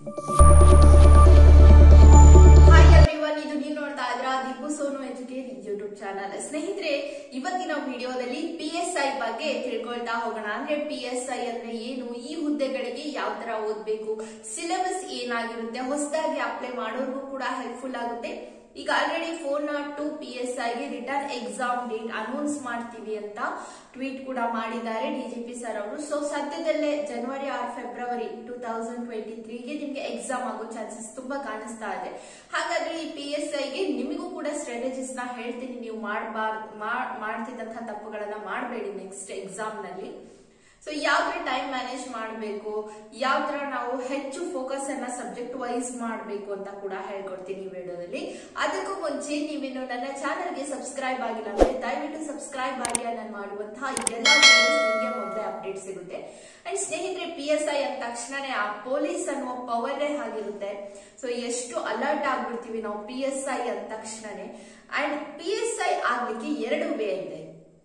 Hi everyone ಇದು ನೀವು ನೋಡ್ತಾ ಇದ್ರ Deepu Sonu educate YouTube channel ಸ್ನೇಹಿತರೆ ಇವತ್ತಿನ ವಿಡಿಯೋದಲ್ಲಿ ಪಿ ಎಸ್ ಐ ಬಗ್ಗೆ ತಿಳ್ಕೊಳ್ತಾ ಹೋಗೋಣ ಅಂದ್ರೆ ಪಿ ಎಸ್ ಐ ಅಂದ್ರೆ ಏನು ಈ ಹುದ್ದೆಗಳಿಗೆ ಯಾವ ತರ ಓದ್ಬೇಕು ಸಿಲೆಬಸ್ ಏನಾಗಿರುತ್ತೆ ಹೊಸದಾಗಿ ಅಪ್ಲೈ ಮಾಡೋರ್ಗೂ ಕೂಡ ಹೆಲ್ಪ್ಫುಲ್ ಆಗುತ್ತೆ ಈಗ already four not two P S ಐಗೆ ರಿಟರ್ನ್ ಎಕ್ಸಾಮ್ ಡೇಟ್ ಅನೌನ್ಸ್ ಮಾಡ್ತೀವಿ ಅಂತ ಟ್ವೀಟ್ ಕೂಡ ಮಾಡಿದ್ದಾರೆ ಡಿಜಿಪಿ ಸರ್ ಅವರು ಸೊ ಸದ್ಯದಲ್ಲೇ January or February two thousand twenty ತ್ರೀಗೆ ನಿಮ್ಗೆ ಎಕ್ಸಾಮ್ ಆಗೋ ಚಾನ್ಸಸ್ ತುಂಬಾ ಕಾಣಿಸ್ತಾ ಇದೆ ಹಾಗಾದ್ರೆ ಈ ಪಿ ಎಸ್ ಐಗೆ ನಿಮಗೂ ಕೂಡ ಸ್ಟ್ರಾಟಜಿಸ್ ನ ಹೇಳ್ತೀನಿ ನೀವು ಮಾಡಬಾರ್ದು ಮಾಡ್ತಿದ್ದಂತಹ ತಪ್ಪುಗಳನ್ನ ಮಾಡಬೇಡಿ ನೆಕ್ಸ್ಟ್ ಎಕ್ಸಾಮ್ ನಲ್ಲಿ ಸೊ ಯಾವ ತರ ಟೈಮ್ ಮ್ಯಾನೇಜ್ ಮಾಡಬೇಕು ಯಾವ ತರ ನಾವು ಹೆಚ್ಚು ಫೋಕಸ್ ಅನ್ನ ಸಬ್ಜೆಕ್ಟ್ ವೈಸ್ ಮಾಡಬೇಕು ಅಂತ ಕೂಡ ಹೇಳ್ಕೊಡ್ತೀನಿ ಈ ವಿಡಿಯೋದಲ್ಲಿ ಅದಕ್ಕೂ ಮುಂಚೆ ನೀವೇನು ನನ್ನ ಚಾನಲ್ಗೆ ಸಬ್ಸ್ಕ್ರೈಬ್ ಆಗಿಲ್ಲ ಅಂದ್ರೆ ದಯವಿಟ್ಟು ಸಬ್ಸ್ಕ್ರೈಬ್ ಆಗಿ ನಾನು ಮಾಡುವಂತಹ ಎಲ್ಲ videos ನಿಮಗೆ ಮೊದಲೇ ಅಪ್ಡೇಟ್ ಸಿಗುತ್ತೆ ಅಂಡ್ ಸ್ನೇಹಿತರೆ ಪಿ ಎಸ್ ಐ ಅಂದ ತಕ್ಷಣನೇ ಆ ಪೊಲೀಸ್ ಅನ್ನುವ ಪವರೇ ಆಗಿರುತ್ತೆ ಸೊ ಎಷ್ಟು ಅಲರ್ಟ್ ಆಗ್ಬಿಡ್ತೀವಿ ನಾವು ಪಿ ಎಸ್ ಐ ಅಂದ ತಕ್ಷಣನೇ ಅಂಡ್ ಪಿ ಎಸ್ ಐ ಆಗ್ಲಿಕ್ಕೆ ಎರಡು ವೇ ಇದೆ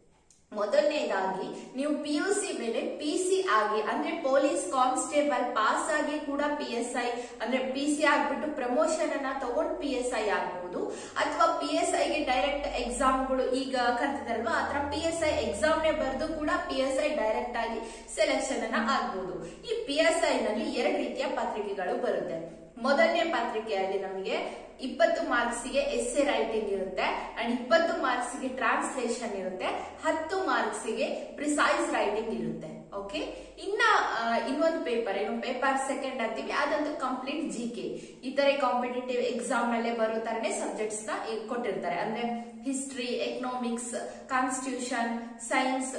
ಮೊದಲನೇದಾಗಿ ನೀವು ಪಿ ಯು ಸಿ ಮೇಲೆ ಪಿ ಸಿ ಆಗಿ ಅಂದ್ರೆ ಪೊಲೀಸ್ ಕಾನ್ಸ್ಟೇಬಲ್ ಪಾಸ್ ಆಗಿ ಕೂಡ ಪಿ ಎಸ್ ಐ ಅಂದ್ರೆ ಪಿ ಸಿ ಆಗ್ಬಿಟ್ಟು ಪ್ರಮೋಷನ್ ಅನ್ನ ತಗೊಂಡು ಪಿ ಎಸ್ ಐ ಆಗ್ಬಹುದು ಅಥವಾ ಪಿ ಎಸ್ ಐಗೆ ಡೈರೆಕ್ಟ್ ಎಕ್ಸಾಮ್ಗಳು ಈಗ ಕರ್ತಿದಾರಲ್ವಾ ಆತರ ಪಿ ಎಸ್ ಐ ಎಕ್ಸಾಮ್ ನೇ ಬರೆದು ಕೂಡ ಪಿ ಎಸ್ ಐ ಡೈರೆಕ್ಟ್ ಆಗಿ ಸೆಲೆಕ್ಷನ್ ಅನ್ನ ಆಗ್ಬಹುದು ಈ ಪಿ ಎಸ್ ಐ ನಲ್ಲಿ ಎರಡು ರೀತಿಯ ಪತ್ರಿಕೆಗಳು ಬರುತ್ತೆ ಮೊದಲನೇ ಪತ್ರಿಕೆಯಲ್ಲಿ ನಮಗೆ ಇಪ್ಪತ್ತು ಮಾರ್ಕ್ಸ್ಗೆ ಎಸ್ ಎ ರೈಟಿಂಗ್ ಇರುತ್ತೆ ಅಂಡ್ ಇಪ್ಪತ್ತು ಮಾರ್ಕ್ಸ್ಗೆ ಟ್ರಾನ್ಸ್ಲೇಷನ್ ಇರುತ್ತೆ ಹತ್ತು ಮಾರ್ಕ್ಸ್ಗೆ ಪ್ರಿಸೈಸ್ ರೈಟಿಂಗ್ ಇರುತ್ತೆ ಓಕೆ ಇನ್ನ ಆ, ಇನ್ನೊಂದು ಪೇಪರ್ ಏನು ಪೇಪರ್ ಸೆಕೆಂಡ್ ಅಂತೀವಿ ಅದಂತೂ ಕಂಪ್ಲೀಟ್ ಜಿ ಕೆ ಇತರೆ ಕಾಂಪಿಟೇಟಿವ್ ಎಕ್ಸಾಮ್ ನಲ್ಲೇ ಬರೋ ತರನೇ ಸಬ್ಜೆಕ್ಟ್ಸ್ ನ ಇ- ಕೊಟ್ಟಿರ್ತಾರೆ ಅಂದ್ರೆ history economics constitution science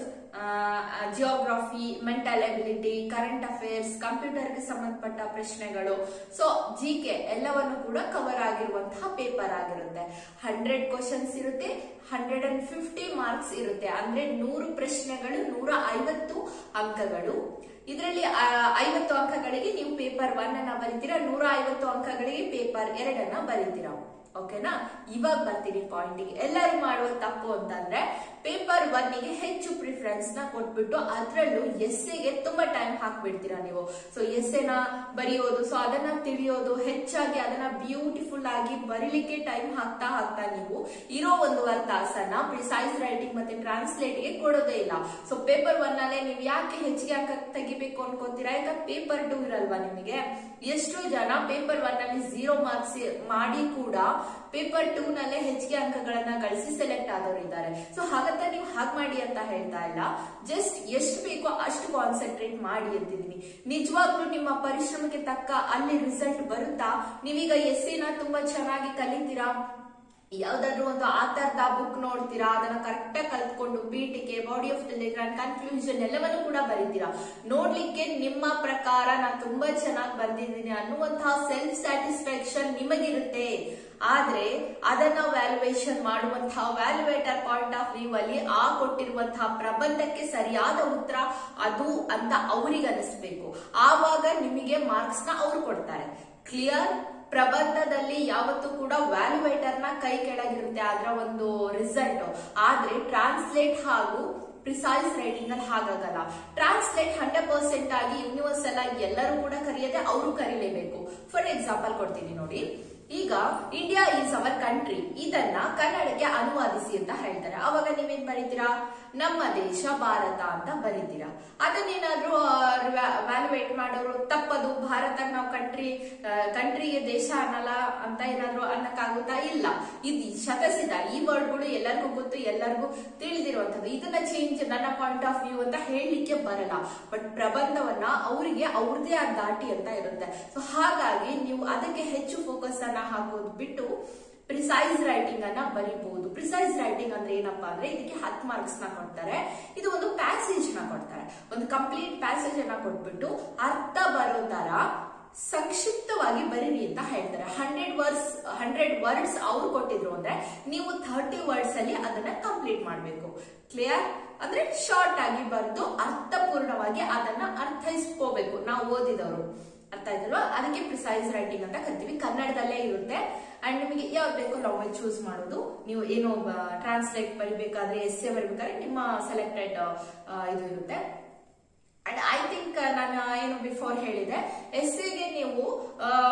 geography mental ability current affairs ಕಂಪ್ಯೂಟರ್ಗೆ ಸಂಬಂಧಪಟ್ಟ ಪ್ರಶ್ನೆಗಳು ಸೊ ಜಿ ಕೆ ಎಲ್ಲವನ್ನು ಕೂಡ ಕವರ್ ಆಗಿರುವಂತಹ ಪೇಪರ್ ಆಗಿರುತ್ತೆ ಹಂಡ್ರೆಡ್ ಕ್ವಶನ್ಸ್ ಇರುತ್ತೆ ಹಂಡ್ರೆಡ್ ಅಂಡ್ ಫಿಫ್ಟಿ ಮಾರ್ಕ್ಸ್ ಇರುತ್ತೆ ಅಂದ್ರೆ ನೂರು ಪ್ರಶ್ನೆಗಳು ನೂರ ಐವತ್ತು ಅಂಕಗಳು ಇದರಲ್ಲಿ ಐವತ್ತು ಅಂಕಗಳಿಗೆ ನೀವು ಪೇಪರ್ ಒನ್ ಅನ್ನ ಬರೀತೀರಾ ನೂರ ಐವತ್ತು ಅಂಕಗಳಿಗೆ ಪೇಪರ್ ಎರಡನ್ನ ಬರೀತೀರಾ ಓಕೆನಾ ಇವಾಗ ಬರ್ತೀನಿ ಪಾಯಿಂಟಿಗೆ ಎಲ್ಲರೂ ಮಾಡುವ ತಪ್ಪು ಅಂತಂದ್ರೆ ಪೇಪರ್ ಒನ್ನಿಗೆ ಹೆಚ್ಚು ಪ್ರಿಫರೆನ್ಸ್ ನ ಕೊಟ್ಬಿಟ್ಟು ಅದರಲ್ಲೂ ಎಸ್ಸೆಗೆ ತುಂಬಾ ಟೈಮ್ ಹಾಕ್ಬಿಡ್ತೀರಾ ನೀವು ಸೊ ಎಸ್ಸೆನ ಬರೆಯೋದು ಸೊ ಅದನ್ನ ತಿಳಿಯೋದು ಹೆಚ್ಚಾಗಿ ಅದನ್ನ ಬ್ಯೂಟಿಫುಲ್ ಆಗಿ ಬರೀಲಿಕ್ಕೆ ಟೈಮ್ ಹಾಕ್ತಾ ಹಾಕ್ತಾ ನೀವು ಇರೋ ಒಂದೂವರೆ ತಾಸನ್ನ ಪ್ರಿಸೈಸ್ ರೈಟಿಂಗ್ ಮತ್ತೆ ಟ್ರಾನ್ಸ್ಲೇಟ್ ಗೆ ಕೊಡೋದೇ ಇಲ್ಲ ಸೊ ಪೇಪರ್ ಒನ್ ಅಲ್ಲೇ ನೀವು ಯಾಕೆ ಹೆಚ್ಚಿಗೆ ಅಂಕ ತೆಗಿಬೇಕು ಅನ್ಕೊಂತೀರಾ ಈಗ ಪೇಪರ್ ಟೂ ಇರಲ್ವಾ ನಿಮಗೆ ಎಷ್ಟೋ ಜನ ಪೇಪರ್ ಒನ್ ಅಲ್ಲಿ ಝೀರೋ ಮಾರ್ಕ್ಸ್ ಮಾಡಿ ಕೂಡ ಪೇಪರ್ ಟೂ ನಲ್ಲೇ ಹೆಚ್ಚಿಗೆ ಅಂಕಗಳನ್ನ ಗಳಿಸಿ ಸೆಲೆಕ್ಟ್ ಆದವರು ಇದ್ದಾರೆ ಸೊ ಹಾಗಂತ ನೀವು ಹಾಗೆ ಮಾಡಿ ಅಂತ ಹೇಳ್ತಾ ಇಲ್ಲ ಜಸ್ಟ್ ಎಷ್ಟು ಬೇಕೋ ಅಷ್ಟು ಕಾನ್ಸಂಟ್ರೇಟ್ ಮಾಡಿ ಅಂತಿದೀನಿ ನಿಜವಾಗ್ಲೂ ನಿಮ್ಮ ಪರಿಶ್ರಮಕ್ಕೆ ತಕ್ಕ ಅಲ್ಲಿ ರಿಸಲ್ಟ್ ಬರುತ್ತಾ ನೀವೀಗ ಎಸ್ ನ ತುಂಬಾ ಚೆನ್ನಾಗಿ ಕಲಿತೀರಾ ಯಾವ್ದಾದ್ರು ಒಂದು ಆತರದ ಬುಕ್ ನೋಡ್ತೀರಾ ಅದನ್ನ ಕರೆಕ್ಟ್ ಆಗಿ ಕಲ್ತ್ಕೊಂಡು ಪೀಠಿಕೆ ಬಾಡಿ ಆಫ್ ಟೆಲಿಗ್ರಾಮ್ ಕನ್ಕ್ಲೂಷನ್ ಎಲ್ಲವನ್ನು ಕೂಡ ಬರೀತೀರಾ ನೋಡ್ಲಿಕ್ಕೆ ನಿಮ್ಮ ಪ್ರಕಾರ ನಾನು ತುಂಬಾ ಚೆನ್ನಾಗಿ ಬಂದಿದ್ದೀನಿ ಅನ್ನುವಂತಹ ಸೆಲ್ಫ್ ಸ್ಯಾಟಿಸ್ಫ್ಯಾಕ್ಷನ್ ನಿಮಗಿರುತ್ತೆ ಆದ್ರೆ ಅದನ್ನ ವ್ಯಾಲ್ಯುಯೇಷನ್ ಮಾಡುವಂತಹ ವ್ಯಾಲ್ಯುವೇಟರ್ ಪಾಯಿಂಟ್ ಆಫ್ ವ್ಯೂ ಅಲ್ಲಿ ಆ ಕೊಟ್ಟಿರುವಂತಹ ಪ್ರಬಂಧಕ್ಕೆ ಸರಿಯಾದ ಉತ್ತರ ಅದು ಅಂತ ಅವ್ರಿಗೆ ಅನಿಸ್ಬೇಕು ಆವಾಗ ನಿಮಗೆ ಮಾರ್ಕ್ಸ್ ನ ಅವ್ರು ಕೊಡ್ತಾರೆ ಕ್ಲಿಯರ್ ಪ್ರಬಂಧದಲ್ಲಿ ಯಾವತ್ತೂ ಕೂಡ ವ್ಯಾಲ್ಯುವೇಟರ್ ನ ಕೈ ಕೆಳಗಿರುತ್ತೆ ಅದರ ಒಂದು ರಿಸಲ್ಟ್ ಆದ್ರೆ ಟ್ರಾನ್ಸ್ಲೇಟ್ ಹಾಗೂ ಪ್ರಿಸೈಸ್ ರೈಟಿಂಗ್ ಅಲ್ಲಿ ಹಾಗಾಗಲ್ಲ ಟ್ರಾನ್ಸ್ಲೇಟ್ ಹಂಡ್ರೆಡ್ ಪರ್ಸೆಂಟ್ ಆಗಿ ಯೂನಿವರ್ಸಲ್ ಆಗಿ ಎಲ್ಲರೂ ಕೂಡ ಕರೆಯದೆ ಅವರು ಕರೀಲೇಬೇಕು ಫಾರ್ ಎಕ್ಸಾಂಪಲ್ ಕೊಡ್ತೀನಿ ನೋಡಿ ಈಗ ಇಂಡಿಯಾ ಈಸ್ ಅವರ್ ಕಂಟ್ರಿ ಇದನ್ನ ಕನ್ನಡಕ್ಕೆ ಅನುವಾದಿಸಿ ಅಂತ ಹೇಳ್ತಾರೆ ಅವಾಗ ನೀವೇನ್ ಬರೀತೀರಾ ನಮ್ಮ ದೇಶ ಭಾರತ ಅಂತ ಬರೀತೀರಾ ಅದನ್ನೇನಾದ್ರೂ ವ್ಯಾಲ್ಯುವೇಟ್ ಮಾಡೋರು ತಪ್ಪದು ಭಾರತ ನಾವು ಕಂಟ್ರಿ ಕಂಟ್ರಿಗೆ ದೇಶ ಅನ್ನಲ್ಲ ಅಂತ ಏನಾದ್ರು ಅನ್ನಕ್ಕಾಗುತ್ತಾ ಇಲ್ಲ ಇದು ಶತಸಿದ ಈ ವರ್ಡ್ಗಳು ಎಲ್ಲರಿಗೂ ಗೊತ್ತು ಎಲ್ಲರಿಗೂ ತಿಳಿದಿರುವಂತದ್ದು ಇದನ್ನ ಚೇಂಜ್ ನನ್ನ ಪಾಯಿಂಟ್ ಆಫ್ ವ್ಯೂ ಅಂತ ಹೇಳಲಿಕ್ಕೆ ಬರಲ್ಲ ಬಟ್ ಪ್ರಬಂಧವನ್ನ ಅವರಿಗೆ ಅವ್ರದೇ ಆದ ದಾಟಿ ಅಂತ ಇರುತ್ತೆ ಸೊ ಹಾಗಾಗಿ ನೀವು ಅದಕ್ಕೆ ಹೆಚ್ಚು ಫೋಕಸ್ ಅನ್ನ ಹಾಕೋದು ಬಿಟ್ಟು ಪ್ರಿಸೈಸ್ ರೈಟಿಂಗ್ ಅನ್ನ ಬರಿಬಹುದು ಪ್ರಿಸೈಸ್ ರೈಟಿಂಗ್ ಅಂದ್ರೆ ಏನಪ್ಪಾ ಅಂದ್ರೆ ಇದಕ್ಕೆ ಹತ್ತು ಮಾರ್ಕ್ಸ್ ನ ಕೊಡ್ತಾರೆ ಇದು ಒಂದು ಪ್ಯಾಸೇಜ್ ನ ಕೊಡ್ತಾರೆ ಒಂದು ಕಂಪ್ಲೀಟ್ ಪ್ಯಾಸೇಜ್ ಅನ್ನ ಕೊಟ್ಬಿಟ್ಟು ಅರ್ಥ ಬರೋ ತರ ಸಂಕ್ಷಿಪ್ತವಾಗಿ ಬರೀರಿ ಅಂತ ಹೇಳ್ತಾರೆ ಹಂಡ್ರೆಡ್ ವರ್ಡ್ಸ್ ಹಂಡ್ರೆಡ್ ವರ್ಡ್ಸ್ ಅವ್ರು ಕೊಟ್ಟಿದ್ರು ಅಂದ್ರೆ ನೀವು ಥರ್ಟಿ ವರ್ಡ್ಸ್ ಅಲ್ಲಿ ಅದನ್ನ ಕಂಪ್ಲೀಟ್ ಮಾಡಬೇಕು ಕ್ಲಿಯರ್ ಅಂದ್ರೆ ಶಾರ್ಟ್ ಆಗಿ ಬರೆದು ಅರ್ಥಪೂರ್ಣವಾಗಿ ಅದನ್ನ ಅರ್ಥೈಸ್ಕೋಬೇಕು ನಾವು ಓದಿದವರು ಅರ್ಥ ಆಯ್ತಲ್ವಾ ಅದಕ್ಕೆ ಪ್ರಿಸೈಸ್ ರೈಟಿಂಗ್ ಅಂತ ಕರಿತೀವಿ ಕನ್ನಡದಲ್ಲೇ ಇರುತ್ತೆ ಅಂಡ್ ನಿಮಗೆ ಯಾವ್ದು ಬೇಕೋ ಲಾಂಗ್ವೇಜ್ ಚೂಸ್ ಮಾಡೋದು ನೀವು ಏನು ಟ್ರಾನ್ಸ್ಲೇಟ್ ಬರಿಬೇಕಾದ್ರೆ ಎಸ್ ಎ ಬರಿಬೇಕಾದ್ರೆ ನಿಮ್ಮ ಸೆಲೆಕ್ಟೆಡ್ ಇದು ಇರುತ್ತೆ ಅಂಡ್ ಐ ಥಿಂಕ್ ನಾನು ಏನು ಬಿಫೋರ್ ಹೇಳಿದೆ ಎಸ್ ಗೆ ನೀವು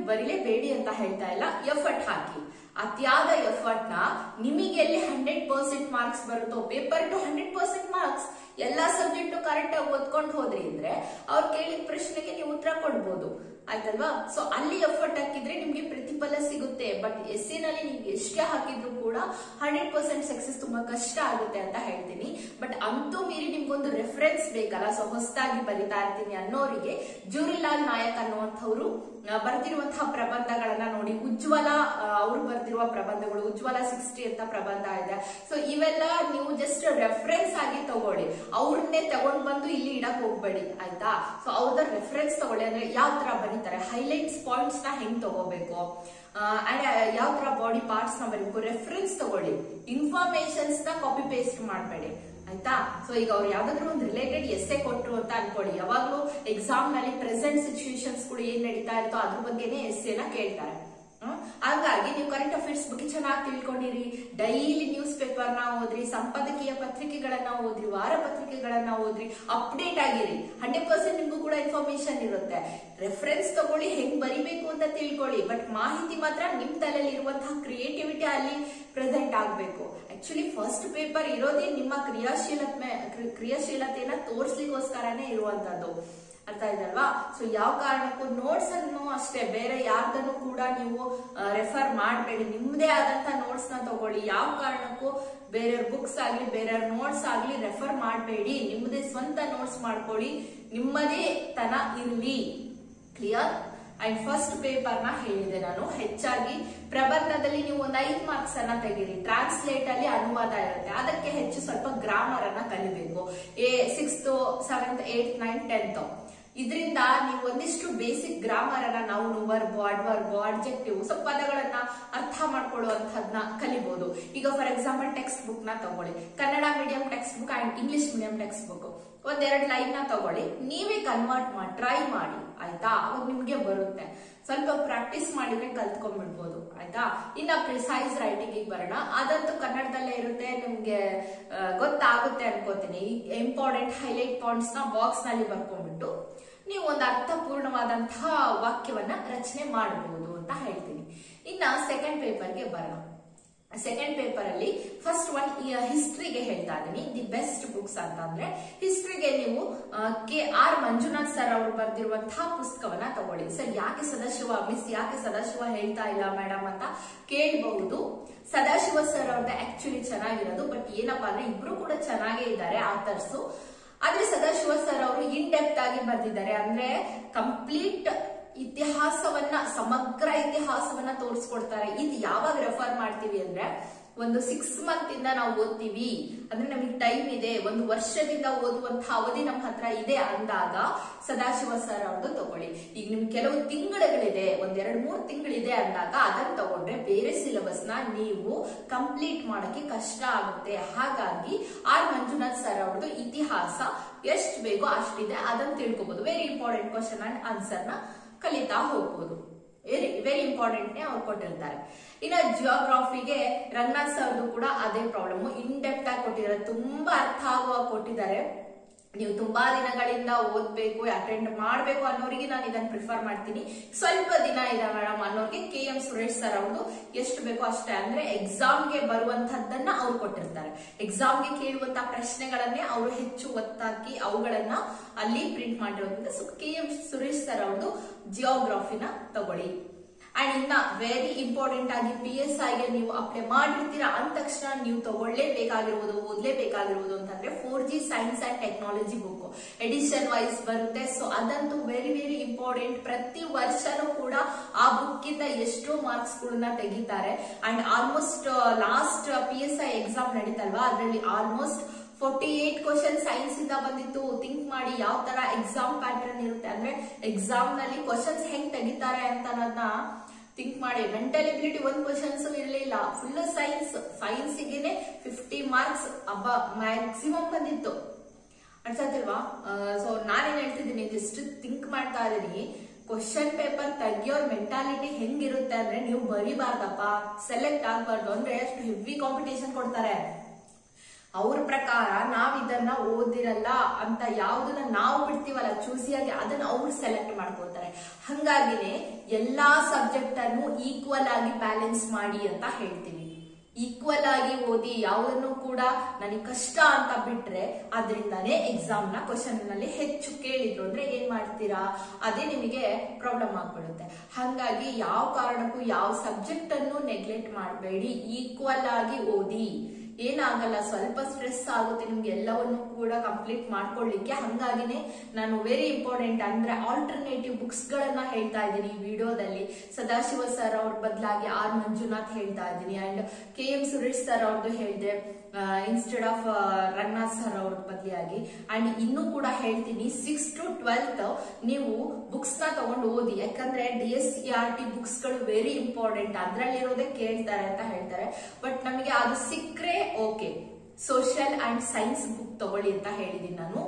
ಬರಿಲೇಬೇಡಿ ಅಂತ ಹೇಳ್ತಾ ಇಲ್ಲ ಎಫರ್ಟ್ ಹಾಕಿ ಅತಿಯಾದ ಎಫರ್ಟ್ ನ ನಿಮಗೆ ಎಲ್ಲಿ ಹಂಡ್ರೆಡ್ ಪರ್ಸೆಂಟ್ ಮಾರ್ಕ್ಸ್ ಬರುತ್ತೋ paper two hundred percent marks ಎಲ್ಲಾ ಸಬ್ಜೆಕ್ಟ್ ಕರೆಕ್ಟ್ ಆಗಿ ಓದ್ಕೊಂಡು ಹೋದ್ರಿ ಅಂದ್ರೆ ಅವ್ರು ಕೇಳಿದ ಪ್ರಶ್ನೆಗೆ ನೀವು ಉತ್ತರ ಕೊಡ್ಬೋದು ಆಯ್ತಲ್ವಾ ಸೊ ಅಲ್ಲಿ ಎಫರ್ಟ್ ಹಾಕಿದ್ರೆ ನಿಮ್ಗೆ ಪ್ರತಿಫಲ ಸಿಗುತ್ತೆ ಬಟ್ ಎಸ್ ನಲ್ಲಿ ನೀವು ಎಷ್ಟೇ ಹಾಕಿದ್ರು ಕೂಡ ಹಂಡ್ರೆಡ್ ಪರ್ಸೆಂಟ್ ಸಕ್ಸಸ್ ತುಂಬಾ ಕಷ್ಟ ಆಗುತ್ತೆ ಅಂತ ಹೇಳ್ತೀನಿ ಬಟ್ ಅಂತೂ ಮೀರಿ ನಿಮ್ಗೊಂದು ರೆಫರೆನ್ಸ್ ಬೇಕಲ್ಲ ಸೊ ಹೊಸದಾಗಿ ಬರಿತಾ ಇರ್ತೀನಿ ಅನ್ನೋರಿಗೆ ಜೂರಿಲಾಲ್ ನಾಯಕ್ ಅನ್ನುವಂಥವ್ರು ಆ, ಬರ್ದಿರುವಂತಹ ಪ್ರಬಂಧಗಳನ್ನ ನೋಡಿ ಉಜ್ವಲ ಅವರು ಬರ್ದಿರುವ ಪ್ರಬಂಧಗಳು ಉಜ್ವಲ ಸಿಕ್ಸ್ಟಿ ಅಂತ ಪ್ರಬಂಧ ಇದೆ ಸೊ ಇವೆಲ್ಲ ನೀವು ಜಸ್ಟ್ ರೆಫರೆನ್ಸ್ ಆಗಿ ತಗೊಳ್ಳಿ ಅವ್ರನ್ನೇ ತಗೊಂಡ್ ಬಂದು ಇಲ್ಲಿ ಇಡಕ್ ಹೋಗ್ಬೇಡಿ ಆಯ್ತಾ ಸೊ ಅವ್ರದ ರೆಫರೆನ್ಸ್ ತಗೊಳ್ಳಿ ಅಂದ್ರೆ ಯಾವ ತರ ಬರೀತಾರೆ ಹೈಲೈಟ್ಸ್ ಪಾಯಿಂಟ್ಸ್ ನ ಹೆಂಗ್ ತಗೋಬೇಕು ಅಂಡ್ ಯಾವ ತರ ಬಾಡಿ ಪಾರ್ಟ್ಸ್ ನ ಬರೀಬೇಕು ರೆಫರೆನ್ಸ್ ತಗೊಳ್ಳಿ ಇನ್ಫಾರ್ಮೇಶನ್ಸ್ ನ ಕಾಪಿ ಪೇಸ್ಟ್ ಮಾಡಬೇಡಿ ಆಯ್ತಾ ಸೊ ಈಗ ಅವ್ರು ಯಾವ್ದಾದ್ರು ಒಂದು ರಿಲೇಟೆಡ್ ಎಸ್ಸೆ ಕೊಟ್ರು ಅಂತ ಅನ್ಕೊಳ್ಳಿ ಯಾವಾಗ್ಲೂ ಎಕ್ಸಾಮ್ ನಲ್ಲಿ ಪ್ರೆಸೆಂಟ್ ಸಿಚುಯೇಷನ್ಸ್ ಕೂಡ ಏನ್ ನಡೀತಾ ಇರುತ್ತೋ ಅದ್ರ ಬಗ್ಗೆನೇ ಎಸ್ಸೆನ ಕೇಳ್ತಾರೆ ಹ್ಮ್? ಹಾಗಾಗಿ ನೀವು ಕರೆಂಟ್ ಅಫೇರ್ಸ್ ಬಗ್ಗೆ ಚೆನ್ನಾಗಿ ತಿಳ್ಕೊಂಡಿರಿ ಡೈಲಿ ನ್ಯೂಸ್ ಪೇಪರ್ ನ ಓದ್ರಿ ಸಂಪಾದಕೀಯ ಪತ್ರಿಕೆಗಳನ್ನ ಓದ್ರಿ ವಾರ ಪತ್ರಿಕೆಗಳನ್ನ ಓದ್ರಿ ಅಪ್ಡೇಟ್ ಆಗಿರಿ ಹಂಡ್ರೆಡ್ ಪರ್ಸೆಂಟ್ ನಿಮ್ಗೂ ಕೂಡ ಇನ್ಫಾರ್ಮೇಶನ್ ಇರುತ್ತೆ ರೆಫರೆನ್ಸ್ ತಗೊಳ್ಳಿ ಹೆಂಗ್ ಬರಿಬೇಕು ಅಂತ ತಿಳ್ಕೊಳ್ಳಿ ಬಟ್ ಮಾಹಿತಿ ಮಾತ್ರ ನಿಮ್ ತಲೆಯಲ್ಲಿ ಇರುವಂತಹ ಕ್ರಿಯೇಟಿವಿಟಿ ಅಲ್ಲಿ ಪ್ರೆಸೆಂಟ್ ಆಗ್ಬೇಕು ಆಕ್ಚುಲಿ ಫಸ್ಟ್ ಪೇಪರ್ ಇರೋದೇ ನಿಮ್ಮ ಕ್ರಿಯಾಶೀಲತೆ ಕ್ರಿಯಾಶೀಲತೆಯನ್ನ ತೋರ್ಸ್ಲಿಕ್ಕೋಸ್ಕರನೇ ಇರುವಂತದ್ದು ಅರ್ಥ ಇದಲ್ವಾ ಸೊ ಯಾವ ಕಾರಣಕ್ಕೂ ನೋಟ್ಸ್ ಅನ್ನು ಅಷ್ಟೇ ಬೇರೆ ಯಾರ್ದನ್ನು ಕೂಡ ನೀವು ರೆಫರ್ ಮಾಡಬೇಡಿ ನಿಮ್ಮದೇ ಆದಂತ ನೋಟ್ಸ್ ನ ತಗೊಳ್ಳಿ ಯಾವ ಕಾರಣಕ್ಕೂ ಬೇರೆಯವ್ರ ಬುಕ್ಸ್ ಆಗ್ಲಿ ಬೇರೆಯವ್ರ ನೋಟ್ಸ್ ಆಗ್ಲಿ ರೆಫರ್ ಮಾಡಬೇಡಿ ನಿಮ್ಮದೇ ಸ್ವಂತ ನೋಟ್ಸ್ ಮಾಡ್ಕೊಳ್ಳಿ ನಿಮ್ಮದೇ ತನ ಇರ್ಲಿ ಕ್ಲಿಯರ್ ಅಂಡ್ ಫಸ್ಟ್ ಪೇಪರ್ ನ ಹೇಳಿದೆ ನಾನು ಹೆಚ್ಚಾಗಿ ಪ್ರಬಂಧದಲ್ಲಿ ನೀವು ಒಂದು ಐದು ಮಾರ್ಕ್ಸ್ ಅನ್ನ ತೆಗೀರಿ ಟ್ರಾನ್ಸ್ಲೇಟ್ ಅಲ್ಲಿ ಅನುವಾದ ಇರುತ್ತೆ ಅದಕ್ಕೆ ಹೆಚ್ಚು ಸ್ವಲ್ಪ ಗ್ರಾಮರ್ ಅನ್ನ ಕಲಿಬೇಕು ಎ sixth seventh eight nine tenth ಇದರಿಂದ ನೀವು ಒಂದಿಷ್ಟು ಬೇಸಿಕ್ ಗ್ರಾಮರ್ ಅನ್ನ ನಾವು ವರ್ಬ್ ಅಡ್ವರ್ಬ್ ಅಡ್ಜೆಕ್ಟಿವ್ ಸೊ ಪದಗಳನ್ನ ಅರ್ಥ ಮಾಡ್ಕೊಳ್ಳುವಂತಹದ್ನ ಕಲಿಬಹುದು ಈಗ ಫಾರ್ ಎಕ್ಸಾಂಪಲ್ ಟೆಕ್ಸ್ಟ್ ಬುಕ್ ನ ತಗೊಳ್ಳಿ Kannada medium text book and English medium text book ಒಂದೆರಡು ಲೈನ್ ನ ತಗೊಳ್ಳಿ ನೀವೇ ಕನ್ವರ್ಟ್ ಮಾಡಿ ಟ್ರೈ ಮಾಡಿ ಆಯ್ತಾ ಅವಾಗ ನಿಮ್ಗೆ ಬರುತ್ತೆ ಸ್ವಲ್ಪ ಪ್ರಾಕ್ಟೀಸ್ ಮಾಡಿದ್ರೆ ಕಲ್ತ್ಕೊಂಡ್ಬಿಡ್ಬೋದು ಆಯ್ತಾ ಇನ್ನ ಪ್ರಿಸೈಸ್ ರೈಟಿಂಗ್ ಬರೋಣ ಅದಂತೂ ಕನ್ನಡದಲ್ಲೇ ಇರುತ್ತೆ ನಿಮ್ಗೆ ಆ, ಗೊತ್ತಾಗುತ್ತೆ ಅನ್ಕೋತೀನಿ ಇಂಪಾರ್ಟೆಂಟ್ ಹೈಲೈಟ್ ಪಾಯಿಂಟ್ಸ್ ನ ಬಾಕ್ಸ್ ನಲ್ಲಿ ಬರ್ಕೊಂಡ್ಬಿಟ್ಟು ನೀವು ಒಂದು ಅರ್ಥಪೂರ್ಣವಾದಂತಹ ವಾಕ್ಯವನ್ನ ರಚನೆ ಮಾಡಬಹುದು ಅಂತ ಹೇಳ್ತೀನಿ ಇನ್ನ ಸೆಕೆಂಡ್ ಪೇಪರ್ಗೆ ಬರೋಣ ಸೆಕೆಂಡ್ ಪೇಪರ್ ಅಲ್ಲಿ ಫಸ್ಟ್ ಒನ್ ಹಿಸ್ಟ್ರಿಗೆ ಹೇಳ್ತಾ ಇದೀನಿ ದಿ ಬೆಸ್ಟ್ ಬುಕ್ಸ್ ಅಂತ ಅಂದ್ರೆ ಹಿಸ್ಟ್ರಿಗೆ ನೀವು ಕೆ ಆರ್ ಮಂಜುನಾಥ್ ಸರ್ ಅವರು ಬರೆದಿರುವಂತಹ ಪುಸ್ತಕವನ್ನ ತಗೊಳ್ಳಿ ಸರ್ ಯಾಕೆ ಸದಾಶಿವ ಮಿಸ್ ಯಾಕೆ ಸದಾಶಿವ ಹೇಳ್ತಾ ಇಲ್ಲ ಮೇಡಮ್ ಅಂತ ಕೇಳಬಹುದು ಸದಾಶಿವ ಸರ್ ಅವ್ರದ್ದು ಆಕ್ಚುಲಿ ಚೆನ್ನಾಗಿರೋದು ಬಟ್ ಏನಪ್ಪಾ ಅಂದ್ರೆ ಇಬ್ರು ಕೂಡ ಚೆನ್ನಾಗೇ ಇದ್ದಾರೆ ಆಥರ್ಸ್ ಆದ್ರೆ ಸದಾಶಿವ ಸರ್ ಅವರು ಇನ್ ಡೆಪ್ತ್ ಆಗಿ ಬರ್ದಿದ್ದಾರೆ ಅಂದ್ರೆ ಕಂಪ್ಲೀಟ್ ಇತಿಹಾಸವನ್ನ ಸಮಗ್ರ ಇತಿಹಾಸವನ್ನ ತೋರಿಸ್ಕೊಡ್ತಾರೆ ಇದು ಯಾವಾಗ ರೆಫರ್ ಮಾಡ್ತೀವಿ ಅಂದ್ರೆ ಒಂದು ಸಿಕ್ಸ್ ಮಂತ್ ಇಂದ ನಾವು ಓದ್ತೀವಿ ಅಂದ್ರೆ ನಮಗೆ ಟೈಮ್ ಇದೆ ಒಂದು ವರ್ಷದಿಂದ ಓದುವಂತಹ ಅವಧಿ ನಮ್ಮ ಹತ್ರ ಇದೆ ಅಂದಾಗ ಸದಾಶಿವ ಸರ್ ಅವ್ರದ್ದು ತಗೊಳ್ಳಿ ಈಗ ನಿಮ್ಗೆ ಕೆಲವು ತಿಂಗಳುಗಳಿದೆ ಒಂದ್ ಎರಡ್ ಮೂರ್ ತಿಂಗಳಿದೆ ಅಂದಾಗ ಅದನ್ನ ತಗೊಂಡ್ರೆ ಬೇರೆ ಸಿಲೆಬಸ್ ನ ನೀವು ಕಂಪ್ಲೀಟ್ ಮಾಡಕ್ಕೆ ಕಷ್ಟ ಆಗುತ್ತೆ ಹಾಗಾಗಿ ಆರ್ ಮಂಜುನಾಥ್ ಸರ್ ಅವ್ರದ್ದು ಇತಿಹಾಸ ಎಷ್ಟು ಬೇಕೋ ಅಷ್ಟಿದೆ ಅದನ್ನ ತಿಳ್ಕೊಬಹುದು very important question and answer ನ ಕಲಿತಾ ಹೋಗ್ಬೋದು ವೆರಿ ವೆರಿ ಇಂಪಾರ್ಟೆಂಟ್ ನೇ ಅವ್ರು ಕೊಟ್ಟಿರ್ತಾರೆ ಇನ್ನ ಜಿಯೋಗ್ರಫಿಗೆ ರಂಗನಾಥ್ ಸರ್ದು ಕೂಡ ಅದೇ ಪ್ರಾಬ್ಲಮ್ ಇನ್ ಡೆಪ್ತ್ ಆಗಿ ಕೊಟ್ಟಿದ್ದಾರೆ ತುಂಬಾ ಅರ್ಥ ಆಗುವಾಗ ಕೊಟ್ಟಿದ್ದಾರೆ ನೀವು ತುಂಬಾ ದಿನಗಳಿಂದ ಓದ್ಬೇಕು ಅಟೆಂಡ್ ಮಾಡ್ಬೇಕು ಅನ್ನೋರಿಗೆ ನಾನು ಇದನ್ನ ಪ್ರಿಫರ್ ಮಾಡ್ತೀನಿ ಸ್ವಲ್ಪ ದಿನ ಇದೆ ಮೇಡಮ್ ಅನ್ನೋರಿಗೆ ಕೆ ಎಂ ಸುರೇಶ್ ಸರ್ ಅವ್ರದ್ದು ಎಷ್ಟು ಬೇಕೋ ಅಷ್ಟೇ ಅಂದ್ರೆ ಎಕ್ಸಾಮ್ಗೆ ಬರುವಂತಹದ್ದನ್ನ ಅವ್ರು ಕೊಟ್ಟಿರ್ತಾರೆ ಎಕ್ಸಾಮ್ಗೆ ಕೇಳುವಂತಹ ಪ್ರಶ್ನೆಗಳನ್ನೇ ಅವರು ಹೆಚ್ಚು ಒತ್ತಾಕಿ ಅವುಗಳನ್ನ ಅಲ್ಲಿ ಪ್ರಿಂಟ್ ಮಾಡಿರೋದ್ರಿಂದ so K M Suresh sir ಅವ್ರದ್ದು ಜಿಯೋಗ್ರಫಿನ ತಗೊಳ್ಳಿ ಅಂಡ್ ಇನ್ನ ವೆರಿ ಇಂಪಾರ್ಟೆಂಟ್ ಆಗಿ ಪಿ ಎಸ್ ಐಗೆ ನೀವು ಅಪ್ಲೈ ಮಾಡಿರ್ತೀರಾ ಅಂದ ತಕ್ಷಣ ನೀವು ತಗೊಳ್ಳೇಬೇಕಾಗಿರುವುದು ಓದ್ಲೇಬೇಕಾಗಿರುವುದು ಅಂತಂದ್ರೆ four G science and technology book edition wise ಬರುತ್ತೆ ಸೊ ಅದಂತೂ ವೆರಿ ವೆರಿ ಇಂಪಾರ್ಟೆಂಟ್ ಪ್ರತಿ ವರ್ಷನೂ ಕೂಡ ಆ ಬುಕ್ ಇಂದ ಎಷ್ಟೋ ಮಾರ್ಕ್ಸ್ ಗಳನ್ನ ತೆಗಿತಾರೆ and almost last P S I exam ನಡೀತಲ್ವಾ ಅದರಲ್ಲಿ almost forty eight question science ಇಂದ ಬಂದಿತ್ತು ಥಿಂಕ್ ಮಾಡಿ ಯಾವ ತರ ಎಕ್ಸಾಮ್ ಪ್ಯಾಟರ್ನ್ ಇರುತ್ತೆ ಅಂದ್ರೆ ಎಕ್ಸಾಮ್ ನಲ್ಲಿ ಕ್ವಶನ್ಸ್ ಹೆಂಗ್ ತೆಗಿತಾರೆ ಅಂತ ಅನ್ನೋದನ್ನ ಥಿಂಕ್ ಮಾಡಿ ಮೆಂಟಲ್ ಎಬಿಲಿಟಿ ಒಂದ್ ಕ್ವಶನ್ಸ್ ಇರಲಿಲ್ಲ ಫುಲ್ ಸೈನ್ಸ್ ಸೈನ್ಸ್ಗೆನೆ ಫಿಫ್ಟಿ ಮಾರ್ಕ್ಸ್ ಅಬ್ಬ ಮ್ಯಾಕ್ಸಿಮಮ್ ಬಂದಿತ್ತು ಅನ್ಸತ್ತಿಲ್ವಾ ಸೊ ನಾನೇನ್ ಹೇಳ್ತಿದ್ದೀನಿ ಜಸ್ಟ್ ಥಿಂಕ್ ಮಾಡ್ತಾ ಇದೀನಿ ಕ್ವಶನ್ ಪೇಪರ್ ತೆಗಿಯೋರ್ ಮೆಂಟಾಲಿಟಿ ಹೆಂಗಿರುತ್ತೆ ಅಂದ್ರೆ ನೀವು ಬರಿಬಾರ್ದಪ್ಪ ಸೆಲೆಕ್ಟ್ ಆಗ್ಬಾರ್ದು ಅಂದ್ರೆ ಅಷ್ಟು ಹೆವಿ ಕಾಂಪಿಟೇಷನ್ ಕೊಡ್ತಾರೆ ಅವ್ರ ಪ್ರಕಾರ ನಾವ್ ಇದನ್ನ ಓದಿರಲ್ಲ ಅಂತ ಯಾವ್ದನ್ನ ನಾವು ಬಿಡ್ತೀವಲ್ಲ ಚೂಸಿಯಾಗಿ ಅದನ್ನ ಅವ್ರು ಸೆಲೆಕ್ಟ್ ಮಾಡ್ಕೋತಾರೆ ಹಂಗಾಗಿನೇ ಎಲ್ಲಾ ಸಬ್ಜೆಕ್ಟ್ ಅನ್ನು ಈಕ್ವಲ್ ಆಗಿ ಬ್ಯಾಲೆನ್ಸ್ ಮಾಡಿ ಅಂತ ಹೇಳ್ತೀವಿ ಈಕ್ವಲ್ ಆಗಿ ಓದಿ ಯಾವುದನ್ನು ಕೂಡ ನನಗೆ ಕಷ್ಟ ಅಂತ ಬಿಟ್ರೆ ಅದರಿಂದಾನೇ ಎಕ್ಸಾಮ್ ನ ಕ್ವಶನ್ ನಲ್ಲಿ ಹೆಚ್ಚು ಕೇಳಿದ್ರು ಅಂದ್ರೆ ಏನ್ ಮಾಡ್ತೀರಾ ಅದೇ ನಿಮಗೆ ಪ್ರಾಬ್ಲಮ್ ಆಗ್ಬಿಡುತ್ತೆ ಹಾಗಾಗಿ ಯಾವ ಕಾರಣಕ್ಕೂ ಯಾವ ಸಬ್ಜೆಕ್ಟ್ ಅನ್ನು ನೆಗ್ಲೆಕ್ಟ್ ಮಾಡಬೇಡಿ ಈಕ್ವಲ್ ಆಗಿ ಓದಿ ಏನಾಗಲ್ಲ ಸ್ವಲ್ಪ ಸ್ಟ್ರೆಸ್ ಆಗುತ್ತೆ ನಿಮ್ಗೆ ಎಲ್ಲವನ್ನು ಕೂಡ ಕಂಪ್ಲೀಟ್ ಮಾಡ್ಕೊಳ್ಳಿಕ್ಕೆ ಹಂಗಾಗಿನೇ ನಾನು ವೆರಿ ಇಂಪಾರ್ಟೆಂಟ್ ಅಂದ್ರೆ ಆಲ್ಟರ್ನೇಟಿವ್ ಬುಕ್ಸ್ ಗಳನ್ನ ಹೇಳ್ತಾ ಇದ್ದೀನಿ ಈ ವಿಡಿಯೋದಲ್ಲಿ ಸದಾಶಿವ ಸರ್ ಅವ್ರ ಬದಲಾಗಿ ಆರ್ ಮಂಜುನಾಥ್ ಹೇಳ್ತಾ ಇದ್ದೀನಿ and K M Suresh sir ಅವ್ರದ್ದು ಹೇಳಿದೆ ಇನ್ಸ್ಟೆಡ್ ಆಫ್ ರಂಗನಾಥ್ ಸರ್ ಅವ್ರ ಬದಲಿಯಾಗಿ ಅಂಡ್ ಇನ್ನೂ ಕೂಡ ಹೇಳ್ತೀನಿ ಸಿಕ್ಸ್ ಟು ಟ್ವೆಲ್ತ್ ನೀವು ಬುಕ್ಸ್ ನ ತಗೊಂಡು ಓದಿ ಯಾಕಂದ್ರೆ D S C R T books ಗಳು ವೆರಿ ಇಂಪಾರ್ಟೆಂಟ್ ಅದ್ರಲ್ಲಿರೋದೇ ಕೇಳ್ತಾರೆ ಅಂತ ಹೇಳ್ತಾರೆ ಬಟ್ ನಮಗೆ ಅದು ಸಿಕ್ಕರೆ okay social and science book ತಗೊಳ್ಳಿ ಅಂತ ಹೇಳಿದೀನಿ ನಾನು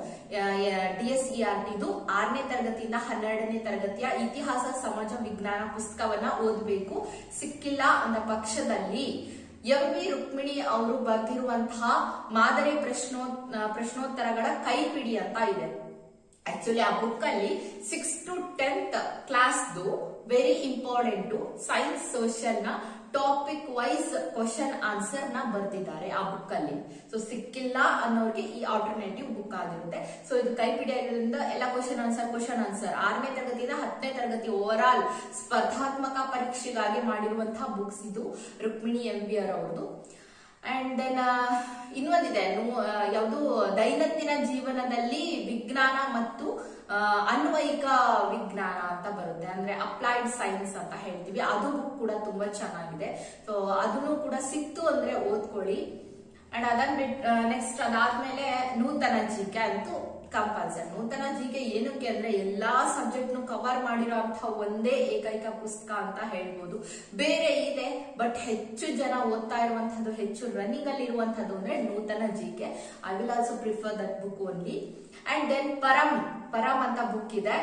ಡಿ ಎಸ್ ಇ ಆರ್ ಟಿದು ಆರನೇ ತರಗತಿಯಿಂದ ಹನ್ನೆರಡನೇ ತರಗತಿಯ ಇತಿಹಾಸ ಸಮಾಜ ವಿಜ್ಞಾನ ಪುಸ್ತಕವನ್ನ ಓದಬೇಕು ಸಿಕ್ಕಿಲ್ಲ ಅನ್ನೋ ಪಕ್ಷದಲ್ಲಿ ಎಂ ವಿ ರುಕ್ಮಿಣಿ ಅವರು ಬರೆದಿರುವಂತಹ ಮಾದರಿ ಪ್ರಶ್ನೋ ಪ್ರಶ್ನೋತ್ತರಗಳ ಕೈಪಿಡಿ ಅಂತ ಇದೆ ಆಕ್ಚುಲಿ ಆ ಬುಕ್ ಅಲ್ಲಿ ಸಿಕ್ಸ್ ಟು ಟೆಂತ್ ಕ್ಲಾಸ್ದು ವೆರಿ ಇಂಪಾರ್ಟೆಂಟ್ ಸೈನ್ಸ್ ಸೋಷಿಯಲ್ ನ ಟಾಪಿಕ್ ವೈಸ್ ಕ್ವಶನ್ ಆನ್ಸರ್ ನ ಬರ್ದಿದ್ದಾರೆ ಆ ಬುಕ್ ಅಲ್ಲಿ ಸೊ ಸಿಕ್ಕಿಲ್ಲ ಅನ್ನೋರಿಗೆ ಈ ಆಲ್ಟರ್ನೇಟಿವ್ ಬುಕ್ ಆಗಿರುತ್ತೆ ಸೊ ಇದು ಕೈಪಿಡಿ ಆಗಿರೋದ್ರಿಂದ ಎಲ್ಲ ಕ್ವಶನ್ ಆನ್ಸರ್ ಕ್ವಶನ್ ಆನ್ಸರ್ ಆರನೇ ತರಗತಿಯಿಂದ ಹತ್ತನೇ ತರಗತಿ ಓವರ್ ಆಲ್ ಸ್ಪರ್ಧಾತ್ಮಕ ಪರೀಕ್ಷೆಗಾಗಿ ಮಾಡಿರುವಂತಹ ಬುಕ್ಸ್ ಇದು ರುಕ್ಮಿಣಿ ಎಂ ಬಿ ಆರ್ ಅವ್ರದ್ದು ಅಂಡ್ ದೆನ್ ಇನ್ನೊಂದಿದೆ ಯಾವುದು ದೈನಂದಿನ ಜೀವನದಲ್ಲಿ ವಿಜ್ಞಾನ ಮತ್ತು ಆ, ಅನ್ವಯಿಕ ವಿಜ್ಞಾನ ಅಂತ ಬರುತ್ತೆ ಅಂದ್ರೆ ಅಪ್ಲೈಡ್ ಸೈನ್ಸ್ ಅಂತ ಹೇಳ್ತೀವಿ ಅದು ಬುಕ್ ಕೂಡ ತುಂಬಾ ಚೆನ್ನಾಗಿದೆ ಸೊ ಅದನ್ನು ಕೂಡ ಸಿಕ್ತು ಅಂದ್ರೆ ಓದ್ಕೊಳ್ಳಿ ಅಂಡ್ ಅದನ್ನ ಬಿಟ್ ನೆಕ್ಸ್ಟ್ ಅದಾದ್ಮೇಲೆ ನೂತನ ಜಿಕೆ ಅಂತೂ ಕಂಪಲ್ಸರಿ ನೂತನ ಜಿಕೆ ಏನಕ್ಕೆ ಅಂದ್ರೆ ಎಲ್ಲಾ ಸಬ್ಜೆಕ್ಟ್ ಕವರ್ ಮಾಡಿರೋ ಒಂದೇ ಏಕೈಕ ಪುಸ್ತಕ ಅಂತ ಹೇಳ್ಬೋದು ಬೇರೆ ಇದೆ ಬಟ್ ಹೆಚ್ಚು ಜನ ಓದ್ತಾ ಇರುವಂತದ್ದು ಹೆಚ್ಚು ರನ್ನಿಂಗ್ ಅಲ್ಲಿ ಇರುವಂತದ್ದು ಅಂದ್ರೆ Nutana GK I will also prefer that book only and then Param Param ಅಂತ ಬುಕ್ ಇದೆ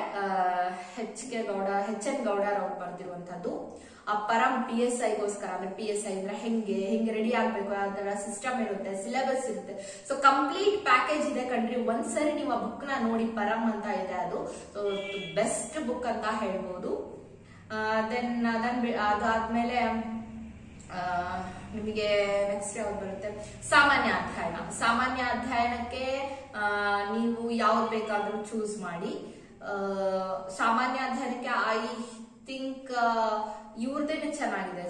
H K Gowda H N Gowdar ಅವ್ರು ಬರ್ದಿರುವಂತದ್ದು ಆ ಪರಂ ಪಿ ಎಸ್ ಐಗೋಸ್ಕರ ಅಂದ್ರೆ ಪಿ ಎಸ್ ಐ ಅಂದ್ರೆ ಹೆಂಗೆ ಹೆಂಗೆ ರೆಡಿ ಆಗ್ಬೇಕು ಅದರ ಸಿಸ್ಟಮ್ ಇರುತ್ತೆ ಸಿಲೆಬಸ್ ಇರುತ್ತೆ ಸೊ ಕಂಪ್ಲೀಟ್ ಪ್ಯಾಕೇಜ್ ಇದೆ ಕಣ್ರಿ ಒಂದ್ಸರಿ ನೀವು ಆ ಬುಕ್ ನ ನೋಡಿ ಪರಂ ಅಂತ ಇದೆ ಅದು ಸೊ ಬೆಸ್ಟ್ ಬುಕ್ ಅಂತ ಹೇಳ್ಬೋದು ದೆನ್ ಅದನ್ ಬಿ- ಅದಾದ್ಮೇಲೆ ಆ, ನಿಮಗೆ ನೆಕ್ಸ್ಟ್ ಯಾವ್ದು ಬರುತ್ತೆ ಸಾಮಾನ್ಯ ಅಧ್ಯಯನ ಸಾಮಾನ್ಯ ಅಧ್ಯಯನಕ್ಕೆ ಆ, ನೀವು ಯಾವ್ದು ಬೇಕಾದ್ರೂ ಚೂಸ್ ಮಾಡಿ ಆ, ಸಾಮಾನ್ಯ ಅಧ್ಯಯನಕ್ಕೆ ಐ ಥಿಂಕ್ ಇವ್ರದ್ದೇನೆ ಚೆನ್ನಾಗಿದೆ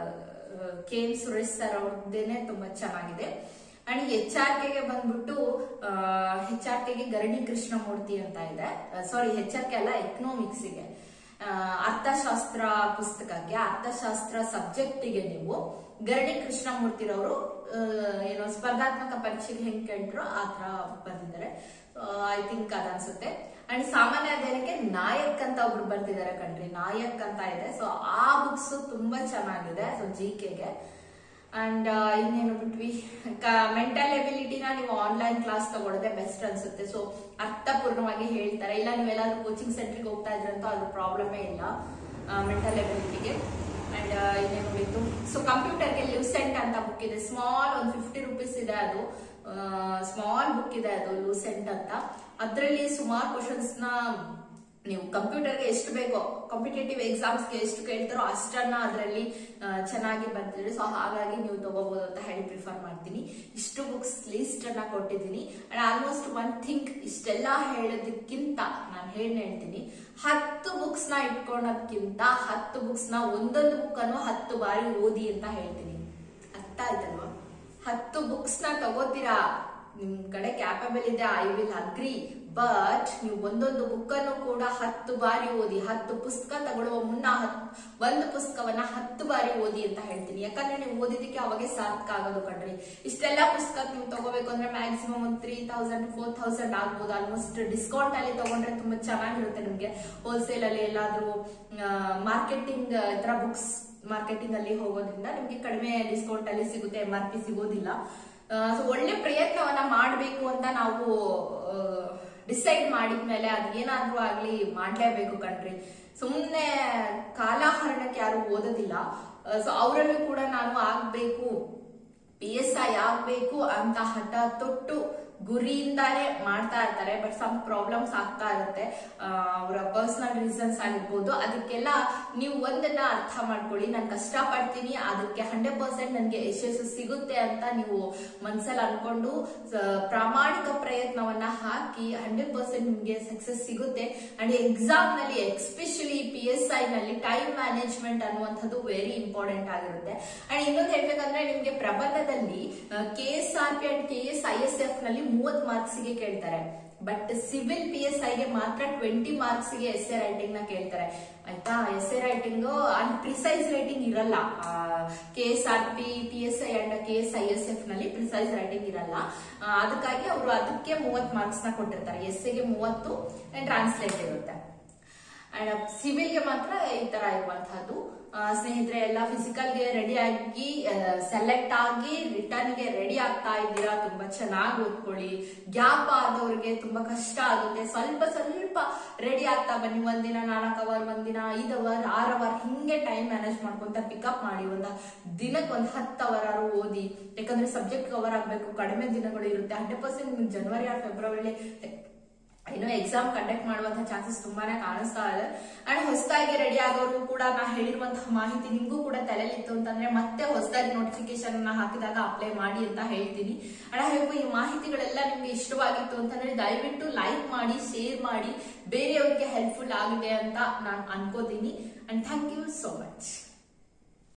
ಕೆ ಎಂ ಸುರೇಶ್ ಸರ್ ಅವ್ರದ್ದೇನೆ ತುಂಬಾ ಚೆನ್ನಾಗಿದೆ ಅಂಡ್ ಎಚ್ ಆರ್ ಕೆಗೆ ಬಂದ್ಬಿಟ್ಟು ಎಚ್ ಆರ್ ಕೆಗೆ ಗರಣಿ ಕೃಷ್ಣಮೂರ್ತಿ ಅಂತ ಇದೆ ಸಾರಿ ಎಚ್ ಆರ್ ಕೆ ಅಲ್ಲ ಎಕನಾಮಿಕ್ಸ್ಗೆ ಅರ್ಥಶಾಸ್ತ್ರ ಪುಸ್ತಕಕ್ಕೆ ಅರ್ಥಶಾಸ್ತ್ರ ಸಬ್ಜೆಕ್ಟಿಗೆ ನೀವು ಗರಣಿ ಕೃಷ್ಣಮೂರ್ತಿರವರು ಏನೋ ಸ್ಪರ್ಧಾತ್ಮಕ ಪರೀಕ್ಷೆಗೆ ಹೆಂಗ್ ಕೇಳಿದ್ರು ಆ ತರ ಬಂದಿದ್ದಾರೆ ಐ ಥಿಂಕ್ ಅದನ್ಸುತ್ತೆ ಅಂಡ್ ಸಾಮಾನ್ಯ ಅಧ್ಯಯನಕ್ಕೆ ನಾಯಕ್ ಅಂತ ಒಬ್ರು ಬರ್ತಿದ್ದಾರೆ ಕಣ್ರಿ ನಾಯಕ್ ಅಂತ ಇದೆ ಸೊ ಆ ಬುಕ್ಸ್ ತುಂಬಾ ಚೆನ್ನಾಗಿದೆ ಸೊ ಜಿ ಕೆಗೆ ಅಂಡ್ ಇನ್ನೇನು ಬಿಟ್ವಿ ಮೆಂಟಲ್ ಎಬಿಲಿಟಿನ ನೀವು ಆನ್ಲೈನ್ ಕ್ಲಾಸ್ ತಗೊಳ್ಳೋದೇ ಬೆಸ್ಟ್ ಅನ್ಸುತ್ತೆ ಸೊ ಅರ್ಥಪೂರ್ಣವಾಗಿ ಹೇಳ್ತಾರೆ ಇಲ್ಲ ನೀವೆಲ್ಲಾದ್ರೂ ಕೋಚಿಂಗ್ ಸೆಂಟ್ರಿಗೆ ಹೋಗ್ತಾ ಇದ್ರಂತ ಅದ್ರ ಪ್ರಾಬ್ಲಮೇ ಇಲ್ಲ ಮೆಂಟಲ್ ಎಬಿಲಿಟಿಗೆ ಅಂಡ್ ಇನ್ನೇನು ಬಿತ್ತು ಸೊ ಕಂಪ್ಯೂಟರ್ಗೆ ಲ್ಯೂಸೆಂಟ್ ಅಂತ ಬುಕ್ ಇದೆ ಸ್ಮಾಲ್ ಒಂದು ಫಿಫ್ಟಿ ರುಪೀಸ್ ಇದೆ ಅದು ಸ್ಮಾಲ್ ಬುಕ್ ಇದೆ ಅದು ಲೂಸೆಂಟ್ ಅಂತ ಅದರಲ್ಲಿ ಸುಮಾರು ಕ್ವಶನ್ಸ್ ನ ನೀವು ಕಂಪ್ಯೂಟರ್ಗೆ ಎಷ್ಟು ಬೇಕೋ ಕಾಂಪಿಟೇಟಿವ್ ಎಕ್ಸಾಮ್ಸ್ಗೆ ಎಷ್ಟು ಕೇಳ್ತಾರೋ ಅಷ್ಟನ್ನ ಅದರಲ್ಲಿ ಚೆನ್ನಾಗಿ ಬರ್ತಿದ್ರೆ ಸೊ ಹಾಗಾಗಿ ನೀವು ತಗೋಬಹುದು ಅಂತ ಹೇಳಿ ಪ್ರಿಫರ್ ಮಾಡ್ತೀನಿ ಇಷ್ಟು ಬುಕ್ಸ್ ಲಿಸ್ಟ್ ಅನ್ನ ಕೊಟ್ಟಿದ್ದೀನಿ ಅಂಡ್ ಆಲ್ಮೋಸ್ಟ್ ಒನ್ ಥಿಂಕ್ ಇಷ್ಟೆಲ್ಲ ಹೇಳೋದಕ್ಕಿಂತ ನಾನು ಹೇಳಿ ಹೇಳ್ತೀನಿ ಹತ್ತು ಬುಕ್ಸ್ ನ ಇಟ್ಕೊಳ್ಳೋದಕ್ಕಿಂತ ಹತ್ತು ಬುಕ್ಸ್ ನ ಒಂದೊಂದು ಬುಕ್ ಅನ್ನು ಹತ್ತು ಬಾರಿ ಓದಿ ಅಂತ ಹೇಳ್ತೀನಿ ಅರ್ಥ ಆಯ್ತಲ್ವಾ ಹತ್ತು ಬುಕ್ಸ್ ನ ತಗೋತೀರಾ ನಿಮ್ ಕಡೆ ಕ್ಯಾಪಬಲ್ ಇದೆ ಐ ವಿಲ್ ಅಗ್ರಿ ಬಟ್ ನೀವು ಒಂದೊಂದು ಬುಕ್ ಅನ್ನು ಕೂಡ ಹತ್ತು ಬಾರಿ ಓದಿ ಹತ್ತು ಪುಸ್ತಕ ತಗೊಳ್ಳುವ ಮುನ್ನ ಹತ್- ಒಂದು ಪುಸ್ತಕವನ್ನ ಹತ್ತು ಬಾರಿ ಓದಿ ಅಂತ ಹೇಳ್ತೀನಿ ಯಾಕಂದ್ರೆ ನೀವು ಓದಿದ್ದಕ್ಕೆ ಅವಾಗೆ ಸಾರ್ಥಕ ಆಗೋದು ಕಣ್ರಿ ಇಷ್ಟೆಲ್ಲ ಪುಸ್ತಕ ನೀವು ತಗೋಬೇಕು ಅಂದ್ರೆ ಮ್ಯಾಕ್ಸಿಮಮ್ ಒಂದು ತ್ರೀ ತೌಸಂಡ್ ಫೋರ್ ತೌಸಂಡ್ ಆಗ್ಬೋದು ಆಲ್ಮೋಸ್ಟ್ ಡಿಸ್ಕೌಂಟ್ ಅಲ್ಲಿ ತಗೊಂಡ್ರೆ ತುಂಬಾ ಚೆನ್ನಾಗಿರುತ್ತೆ ನಿಮ್ಗೆ ಹೋಲ್ಸೇಲ್ ಅಲ್ಲಿ ಎಲ್ಲಾದ್ರೂ ಮಾರ್ಕೆಟಿಂಗ್ ತರ ಬುಕ್ಸ್ ಮಾರ್ಕೆಟಿಂಗ್ ಅಲ್ಲಿ ಹೋಗೋದ್ರಿಂದ ನಿಮ್ಗೆ ಕಡಿಮೆ ಡಿಸ್ಕೌಂಟ್ ಅಲ್ಲಿ ಸಿಗುತ್ತೆ ಎಂ ಆರ್ ಪಿ ಸಿಗೋದಿಲ್ಲ ಸೊ ಒಳ್ಳೆ ಪ್ರಯತ್ನವನ್ನ ಮಾಡಬೇಕು ಅಂತ ನಾವು ಡಿಸೈಡ್ ಮಾಡಿದ್ಮೇಲೆ ಅದೇನಾದ್ರೂ ಆಗ್ಲಿ ಮಾಡ್ಲೇಬೇಕು ಕಣ್ರಿ ಸುಮ್ಮನೆ ಕಾಲಾಹರಣಕ್ಕೆ ಯಾರು ಓದೋದಿಲ್ಲ ಸೊ ಅವರಲ್ಲೂ ಕೂಡ ನಾನು ಆಗ್ಬೇಕು ಪಿ ಎಸ್ ಐ ಆಗ್ಬೇಕು ಅಂತ ಹಠ ತೊಟ್ಟು ಗುರಿಯಿಂದಾನೇ ಮಾಡ್ತಾ ಇರ್ತಾರೆ ಬಟ್ ಸಮ್ ಪ್ರಾಬ್ಲಮ್ಸ್ ಆಗ್ತಾ ಇರುತ್ತೆ ಅವರ ಪರ್ಸನಲ್ ರೀಸನ್ಸ್ ಆಗಿರ್ಬೋದು ಅದಕ್ಕೆಲ್ಲ ನೀವು ಒಂದನ್ನ ಅರ್ಥ ಮಾಡ್ಕೊಳ್ಳಿ ನಾನು ಕಷ್ಟ ಪಡ್ತೀನಿ ಅದಕ್ಕೆ ಹಂಡ್ರೆಡ್ ಪರ್ಸೆಂಟ್ ನನಗೆ ಯಶಸ್ಸು ಸಿಗುತ್ತೆ ಅಂತ ನೀವು ಮನ್ಸಲ್ಲಿ ಅನ್ಕೊಂಡು ಸ- ಪ್ರಾಮಾಣಿಕ ಪ್ರಯತ್ನವನ್ನ ಹಾಕಿ ಹಂಡ್ರೆಡ್ ಪರ್ಸೆಂಟ್ ನಿಮ್ಗೆ ಸಕ್ಸಸ್ ಸಿಗುತ್ತೆ ಅಂಡ್ ಎಕ್ಸಾಮ್ ನಲ್ಲಿ ಎಕ್ಸ್ಪೆಷಲಿ ಪಿ ಎಸ್ ಐ ನಲ್ಲಿ ಟೈಮ್ ಮ್ಯಾನೇಜ್ಮೆಂಟ್ ಅನ್ನುವಂಥದ್ದು ವೆರಿ ಇಂಪಾರ್ಟೆಂಟ್ ಆಗಿರುತ್ತೆ ಅಂಡ್ ಇನ್ನೊಂದು ಹೇಳ್ಬೇಕಂದ್ರೆ ನಿಮ್ಗೆ ಪ್ರಬಂಧದಲ್ಲಿ K S R P and K S I S F ನಲ್ಲಿ ಮೂವತ್ ಮಾರ್ಕ್ಸ್ ಗೆ ಕೇಳ್ತಾರೆ ಬಟ್ ಸಿವಿಲ್ ಪಿ ಎಸ್ ಐಗೆ ಮಾತ್ರ ಟ್ವೆಂಟಿ ಮಾರ್ಕ್ಸ್ ಗೆ ಎಸ್ ಎ ರೈಟಿಂಗ್ ನ ಕೇಳ್ತಾರೆ ಆಯ್ತಾ essay writing and precise writing ಇರಲ್ಲ K S R P P S I and K S I S F ನಲ್ಲಿ ಪ್ರಿಸೈಸ್ ರೈಟಿಂಗ್ ಇರಲ್ಲ ಆ, ಅದಕ್ಕಾಗಿ ಅವರು ಅದಕ್ಕೆ ಮೂವತ್ ಮಾರ್ಕ್ಸ್ ನ ಕೊಟ್ಟಿರ್ತಾರೆ ಎಸ್ ಎಗೆ ಮೂವತ್ತು ಟ್ರಾನ್ಸ್ಲೇಟ್ ಇರುತ್ತೆ ಅಂಡ್ ಸಿವಿಲ್ಗೆ ಮಾತ್ರ ಈ ತರ ಇರುವಂತಹದ್ದು ಆ, ಸ್ನೇಹಿತರೆ ಎಲ್ಲ ಫಿಸಿಕಲ್ ಗೆ ರೆಡಿ ಆಗಿ ಸೆಲೆಕ್ಟ್ ಆಗಿ ರಿಟರ್ನ್ ಗೆ ರೆಡಿ ಆಗ್ತಾ ಇದ್ದೀರಾ ತುಂಬಾ ಚೆನ್ನಾಗಿ ಓದ್ಕೊಳ್ಳಿ ಗ್ಯಾಪ್ ಆದವ್ರಿಗೆ ತುಂಬಾ ಕಷ್ಟ ಆಗುತ್ತೆ ಸ್ವಲ್ಪ ಸ್ವಲ್ಪ ರೆಡಿ ಆಗ್ತಾ ಬನ್ನಿ ಒಂದಿನ ನಾಲ್ಕು ಅವರ್ ಒಂದಿನ ಐದು ಅವರ್ ಆರ್ ಅವರ್ ಹಿಂಗೆ ಟೈಮ್ ಮ್ಯಾನೇಜ್ ಮಾಡ್ಕೊಂತ ಪಿಕಪ್ ಮಾಡಿ ಒಂದ ದಿನಕ್ಕೆ ಒಂದ್ ಹತ್ತು ಅವರ್ ಆರು ಓದಿ ಯಾಕಂದ್ರೆ ಸಬ್ಜೆಕ್ಟ್ ಕವರ್ ಆಗ್ಬೇಕು ಕಡಿಮೆ ದಿನಗಳು ಇರುತ್ತೆ ಹಂಡ್ರೆಡ್ ಪರ್ಸೆಂಟ್ ನಿಮ್ಗೆ ಜನವರಿ ಆರ್ ಫೆಬ್ರವರಿ ಇನ್ನು ಎಕ್ಸಾಮ್ ಕಂಡಕ್ಟ್ ಮಾಡುವಂತ ಚಾನ್ಸಸ್ ತುಂಬಾನೇ ಕಾಣಿಸ್ತಾ ಇದೆ ಅಂಡ್ ಹೊಸದಾಗಿ ರೆಡಿ ಆಗೋರು ಕೂಡ ನಾ ಹೇಳಿರುವಂತಹ ಮಾಹಿತಿ ನಿಮ್ಗೂ ಕೂಡ ತಲೆಯಲ್ಲಿತ್ತು ಅಂತಂದ್ರೆ ಮತ್ತೆ ಹೊಸದಾಗಿ ನೋಟಿಫಿಕೇಶನ್ ಅನ್ನ ಹಾಕಿದಾಗ ಅಪ್ಲೈ ಮಾಡಿ ಅಂತ ಹೇಳ್ತೀನಿ ಅಂಡ್ ಹಾಗೂ ಈ ಮಾಹಿತಿಗಳೆಲ್ಲ ನಿಮ್ಗೆ ಇಷ್ಟವಾಗಿತ್ತು ಅಂತಂದ್ರೆ ದಯವಿಟ್ಟು ಲೈಕ್ ಮಾಡಿ ಶೇರ್ ಮಾಡಿ ಬೇರೆಯವ್ರಿಗೆ ಹೆಲ್ಪ್ಫುಲ್ ಆಗಿದೆ ಅಂತ ನಾನು ಅನ್ಕೋತೀನಿ and thank you so much